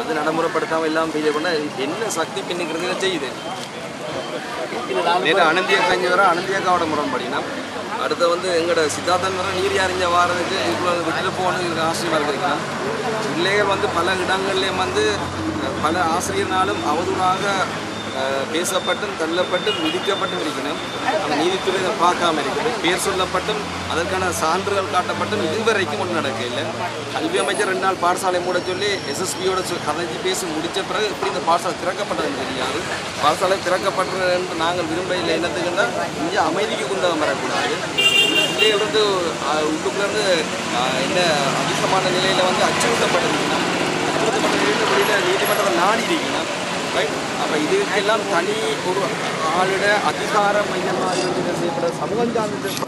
அது நடைமுறைப்படுத்தாமல் எல்லாம் பெரிய பண்ண என்ன சக்தி பின்னுக்கிறதுல செய்யுது நேற்று அனந்திய கஞ்சி வர அனந்தியக்காவோட முரண்படினா அடுத்து வந்து எங்களோட சித்தார்த்தன் வர நீர் அறிஞ்ச வாரதுக்கு இதுக்குள்ள விட்டுட்டு போகணும் இதுக்கு ஆசிரியர் இருக்கிறான் பிள்ளைகள் வந்து பல இடங்கள்லேயும் வந்து அஹ், பல ஆசிரியர்னாலும் அவதூறாக அஹ், பேசப்பட்டும் தள்ளப்பட்டும் விதிக்கப்பட்டும் இருக்கணும் அந்த நீதித்துறை இதை பார்க்காம இருக்குது பேர் சொல்லப்பட்டும் அதற்கான சான்றுகள் காட்டப்பட்டும் இதுவரைக்கும் ஒன்றும் நடக்கல கல்வி அமைச்சர் ரெண்டு நாள் பாடசாலை மூட சொல்லி எஸ்எஸ்பியோட கதைச்சு பேசி முடிச்ச பிறகு எப்படி இந்த பாடசாலை திறக்கப்பட்டதுன்னு தெரியாது பாடசாலை திறக்கப்பட்டது என்று நாங்கள் விரும்பவில்லை என்னத்துக்குன்னா இங்கே அமைதிக்கு குந்தகம் வரக்கூடாது பிள்ளைகள் வந்து அஹ், உள்ளுக்குள்ளேருந்து அஹ், என்ன அதிகமான நிலையில் வந்து அச்சுறுத்தப்பட்டிருக்கணும் அச்சுறுத்தப்பட்ட நிலையில் வெளியில் நீதிமன்றத்தில் நாடி இருக்கணும் ரைட் அப்போ இதுக்கெல்லாம் தனி ஒரு ஆளுட அதிகார மையமாக இருந்து செய்யப்பட சமூகம் சார்ந்த